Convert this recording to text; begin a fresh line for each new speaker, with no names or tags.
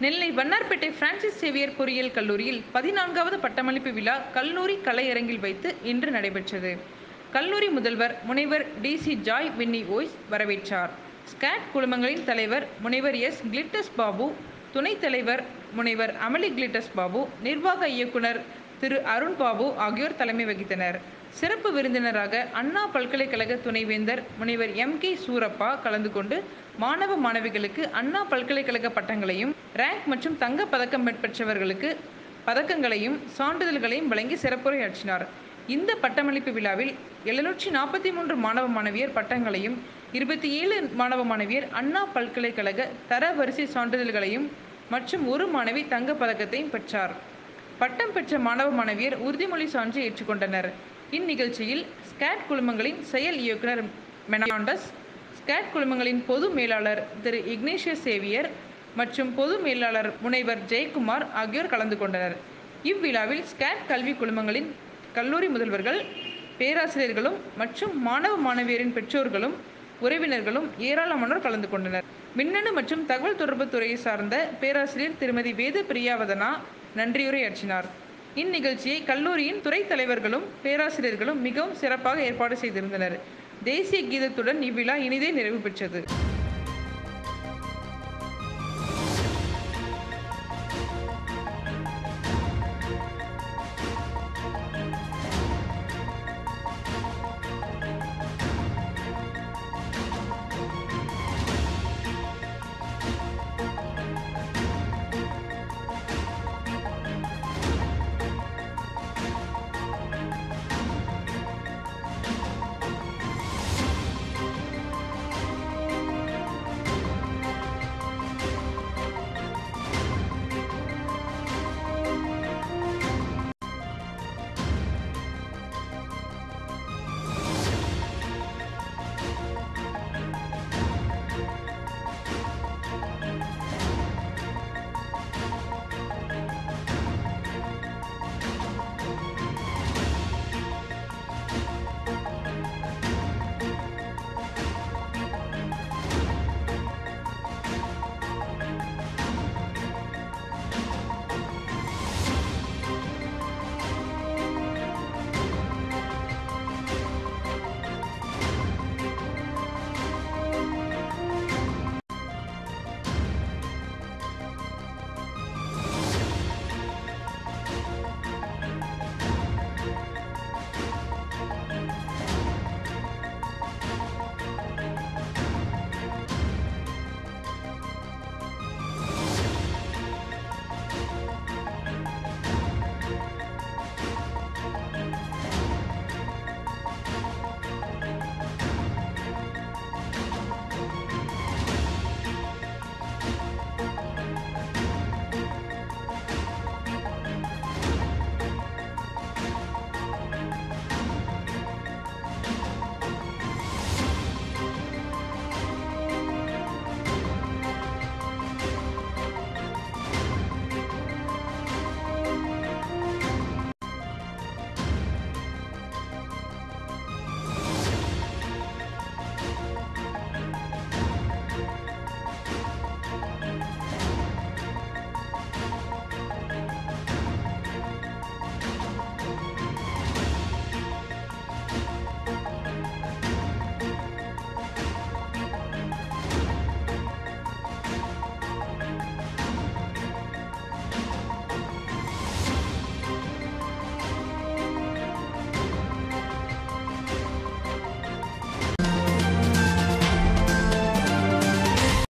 நெல்லை Vannarpettai Francis Xavier பொறியியல் கல்லூரியில் பதினான்காவது பட்டமளிப்பு விழா கல்லூரி கலையரங்கில் வைத்து இன்று நடைபெற்றது கல்லூரி முதல்வர் முனைவர் டி சி ஜாய் வின்னி ஓய்ஸ் வரவேற்றார் ஸ்காட் குழுமங்களின் தலைவர் முனைவர் எஸ் கிளிட்டஸ் பாபு துணைத் தலைவர் முனைவர் அமளி கிளிட்டஸ் பாபு நிர்வாக இயக்குனர் திரு அருண் பாபு ஆகியோர் தலைமை வகித்தனர் சிறப்பு விருந்தினராக அண்ணா பல்கலைக்கழக துணைவேந்தர் முனைவர் எம் கே சூரப்பா கலந்து கொண்டு மாணவ மாணவிகளுக்கு அண்ணா பல்கலைக்கழக பட்டங்களையும் ரேங்க் மற்றும் தங்க பதக்கம் பெற்றவர்களுக்கு பதக்கங்களையும் சான்றிதழ்களையும் வழங்கி சிறப்புரையாற்றினார் இந்த பட்டமளிப்பு விழாவில் எழுநூற்றி நாற்பத்தி மூன்று மாணவ மாணவியர் பட்டங்களையும் இருபத்தி ஏழு மாணவ மாணவியர் அண்ணா பல்கலைக்கழக தரவரிசை சான்றிதழ்களையும் மற்றும் ஒரு மாணவி தங்கப் பதக்கத்தையும் பெற்றார் பட்டம் பெற்ற மாணவ மாணவியர் உறுதிமொழி சான்று ஏற்றுக்கொண்டனர் இந்நிகழ்ச்சியில் ஸ்காட் குழுமங்களின் செயல் இயக்குனர் மெனாண்டஸ் ஸ்காட் குழுமங்களின் பொது மேலாளர் திரு இக்னேஷியஸ் சேவியர் மற்றும் பொது மேலாளர் முனைவர் ஜெயக்குமார் ஆகியோர் கலந்து கொண்டனர் இவ்விழாவில் ஸ்காட் கல்வி குழுமங்களின் கல்லூரி முதல்வர்கள் பேராசிரியர்களும் மற்றும் மாணவ மாணவியரின் பெற்றோர்களும் உறவினர்களும் ஏராளமானோர் கலந்து கொண்டனர் மின்னணு மற்றும் தகவல் தொடர்பு துறையை சார்ந்த பேராசிரியர் திருமதி வேத பிரியாவதனா நன்றியுரையாற்றினார் இந்நிகழ்ச்சியை கல்லூரியின் துறை தலைவர்களும் பேராசிரியர்களும் மிகவும் சிறப்பாக ஏற்பாடு செய்திருந்தனர் தேசிய கீதத்துடன் இவ்விழா இனிதே நிறைவு பெற்றது